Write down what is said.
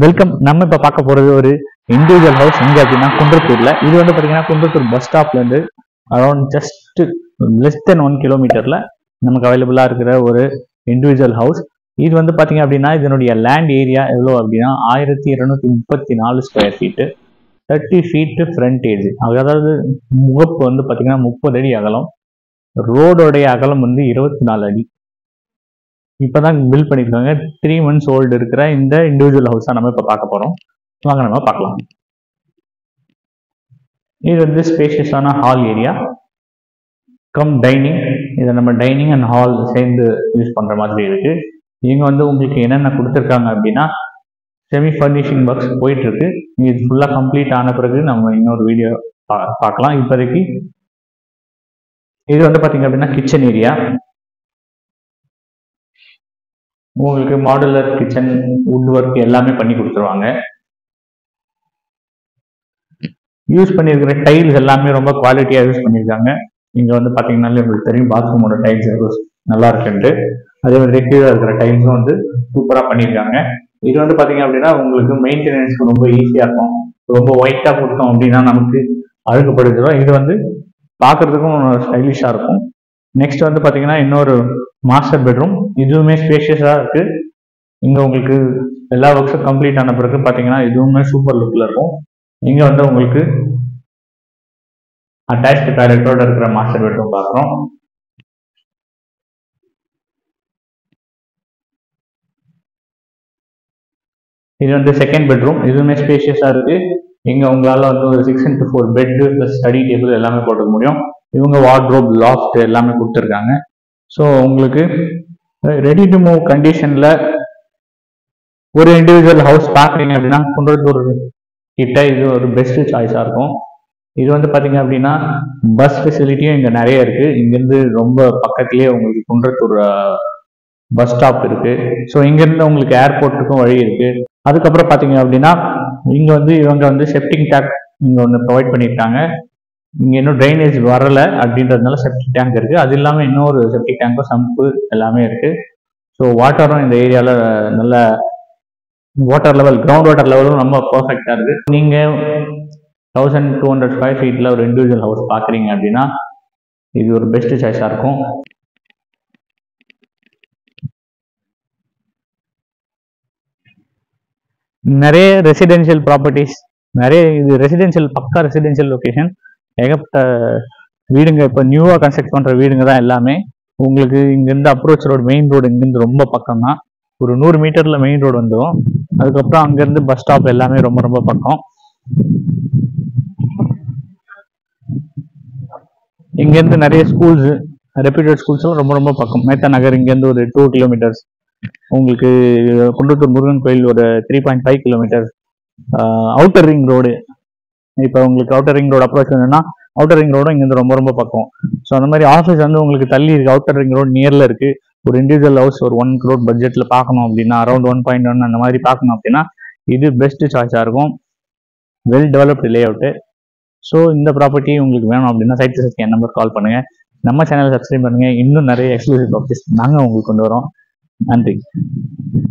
welcome நம்ம இப்ப பார்க்க போறது ஒரு இண்டிவிஜுவல் ஹவுஸ் எங்க அப்படின்னா குன்றத்தூர்ல இது வந்து பாத்தீங்கன்னா குன்றத்தூர் பஸ் ஸ்டாப்ல இருந்து around just less then one கிலோமீட்டர்ல நமக்கு அவைலபிளா இருக்கிற ஒரு இண்டிவிஜுவல் ஹவுஸ் இது வந்து பாத்தீங்க அப்படின்னா இதனுடைய லேண்ட் ஏரியா எவ்வளோ அப்படின்னா ஆயிரத்தி இருநூத்தி முப்பத்தி நாலு square feet thirty feet frontage அதாவது முகப்பு வந்து பாத்தீங்கன்னா முப்பது அடி அகலம் ரோடோடைய அகலம் வந்து இருபத்தி நாலு அடி இப்பதான் பில்ட் பண்ணியிருக்காங்க த்ரீ மந்த்ஸ் ஓல்டு இருக்கிற இந்த இண்டிவிஜுவல் ஹவுஸா நம்ம இப்ப பார்க்க போறோம் வாங்க நம்ம பார்க்கலாம் இது வந்து ஸ்பேஷியஸான ஹால் ஏரியா கம் டைனிங் இதை நம்ம டைனிங் அண்ட் ஹால் சேர்ந்து யூஸ் பண்ற மாதிரி இருக்கு இவங்க வந்து உங்களுக்கு என்னென்ன கொடுத்துருக்காங்க அப்படின்னா செமி ஃபர்னிஷிங் ஒர்க்ஸ் போயிட்டு இருக்கு இது ஃபுல்லா கம்ப்ளீட் ஆன பிறகு நம்ம இன்னொரு வீடியோ பார்க்கலாம் இப்போதைக்கு இது வந்து பாத்தீங்க அப்படின்னா கிச்சன் ஏரியா உங்களுக்கு மாடுலர் கிச்சன் வுட் ஒர்க் எல்லாமே பண்ணி கொடுத்துருவாங்க யூஸ் பண்ணியிருக்கிற டைல்ஸ் எல்லாமே ரொம்ப குவாலிட்டியாக யூஸ் பண்ணியிருக்காங்க இங்கே வந்து பார்த்தீங்கன்னாலே உங்களுக்கு தெரியும் பாத்ரூமோட டைல்ஸ் நல்லா இருக்குன்ட்டு அதே மாதிரி கீழே இருக்கிற டைல்ஸும் வந்து சூப்பராக பண்ணியிருக்காங்க இது வந்து பார்த்தீங்க அப்படின்னா உங்களுக்கு மெயின்டெனன்ஸ்க்கு ரொம்ப ஈஸியாக இருக்கும் ரொம்ப ஒயிட்டாக கொடுத்தோம் அப்படின்னா நமக்கு அழுகுப்படுத்துடும் இது வந்து பார்க்கறதுக்கும் ஸ்டைலிஷாக இருக்கும் நெக்ஸ்ட் வந்து பார்த்தீங்கன்னா இன்னொரு மாஸ்டர் பெட்ரூம் இதுவுமே ஸ்பேஷியஸாக இருக்கு இங்கே உங்களுக்கு எல்லா ஒர்க்ஸும் கம்ப்ளீட் ஆன பிறகு பார்த்தீங்கன்னா இதுவுமே சூப்பர் லுக்கில் இருக்கும் இங்கே வந்து உங்களுக்கு அட்டாச்டு டாய்லெட்டோட இருக்கிற மாஸ்டர் பெட்ரூம் பார்க்குறோம் இது வந்து செகண்ட் பெட்ரூம் இதுவுமே ஸ்பேஷியஸாக இருக்கு இங்கே உங்களால் வந்து ஒரு six into four bed plus study table எல்லாமே போட்டுக்க முடியும் இவங்க வார்ட்ரோப் லாஃப்ட் எல்லாமே கொடுத்துருக்காங்க ஸோ உங்களுக்கு ரெடி டு மூவ் கண்டிஷனில் ஒரு இண்டிவிஜுவல் ஹவுஸ் பார்க்குறீங்க அப்படின்னா குன்றத்தூர் கிட்ட இது ஒரு பெஸ்ட் சாய்ஸாக இருக்கும் இது வந்து பார்த்தீங்க அப்படின்னா பஸ் ஃபெசிலிட்டியும் இங்கே நிறைய இருக்கு இங்கேருந்து ரொம்ப பக்கத்துலேயே உங்களுக்கு குன்றத்தூர் பஸ் ஸ்டாப் இருக்கு ஸோ இங்கேருந்து உங்களுக்கு ஏர்போர்ட்டுக்கும் வழி இருக்கு அதுக்கப்புறம் பார்த்தீங்க அப்படின்னா இங்கே வந்து இவங்க வந்து செப்டிங் டேங்க் இங்கே ஒன்று ப்ரொவைட் பண்ணியிருக்காங்க இங்கே இன்னும் ட்ரைனேஜ் வரலை அப்படின்றதுனால செப்டிக் டேங்க் இருக்கு அது இல்லாமல் இன்னொரு செப்டிக் டேங்க்கும் சம்பு எல்லாமே இருக்கு ஸோ வாட்டரும் இந்த ஏரியாவில் நல்ல வாட்டர் லெவல் கிரவுண்ட் வாட்டர் லெவலும் ரொம்ப பர்ஃபெக்டாக இருக்கு நீங்கள் தௌசண்ட் டூ ஹண்ட்ரட் ஸ்கொயர் ஃபீட்டில் ஒரு இண்டிவிஜுவல் ஹவுஸ் பார்க்குறீங்க அப்படின்னா இது ஒரு பெஸ்ட் சாய்ஸாக இருக்கும் நிறைய ரெசிடென்ஷியல் ப்ராப்பர்ட்டிஸ் நிறைய இது ரெசிடென்ஷியல் பக்கா ரெசிடென்ஷியல் லொக்கேஷன் ஏகப்பட்ட வீடுங்க இப்போ நியூவாக கன்ஸ்ட்ரக்ட் பண்ணுற வீடுங்க தான் எல்லாமே உங்களுக்கு இங்கேருந்து அப்ரோச் ரோடு மெயின் ரோடு இங்கேருந்து ரொம்ப பக்கம் தான் ஒரு நூறு மீட்டரில் மெயின் ரோடு வந்துடும் அதுக்கப்புறம் அங்கேருந்து பஸ் ஸ்டாப் எல்லாமே ரொம்ப ரொம்ப பக்கம் இங்கேருந்து நிறைய ஸ்கூல்ஸ் ரெப்யூட்டட் ஸ்கூல்ஸ்லாம் ரொம்ப ரொம்ப பக்கம் மேத்தா நகர் இங்கேருந்து ஒரு டூ கிலோமீட்டர்ஸ் உங்களுக்கு குன்றத்தூர் முருகன் கோயில் ஒரு three point five kilometer outer ring road இப்போ உங்களுக்கு அவுட்டர் ரிங் ரோடு அப்ரோச் வேணும்னா அவுட்டர் ரிங் ரோடும் இங்கேருந்து ரொம்ப ரொம்ப பக்கம் ஸோ அந்த மாதிரி ஆஃபீஸ் வந்து உங்களுக்கு தள்ளி இருக்கு அவுட்டர் ரிங் ரோடு நியரில் இருக்கு ஒரு இண்டிவிஜுவல் ஹவுஸ் ஒரு ஒன் க்ரோட் பட்ஜெட்டில் பார்க்கணும் அப்படின்னா அரௌண்ட் ஒன் பாயிண்ட் ஒன் அந்த மாதிரி பார்க்கணும் அப்படின்னா இது பெஸ்ட் சாய்ஸாக இருக்கும் well developed layout so இந்த ப்ராப்பர்ட்டி உங்களுக்கு வேணும் அப்படின்னா சைட் சர்ச் என் நம்பர் கால் பண்ணுங்க நம்ம சேனலை சப்ஸ்கிரைப் பண்ணுங்க இன்னும் நிறைய எக்ஸ்க்ளூசிவ் ப்ராப்பர்ட்டிஸ் நாங்கள் உங்களுக்கு கொண்டு வரோம் நன்றி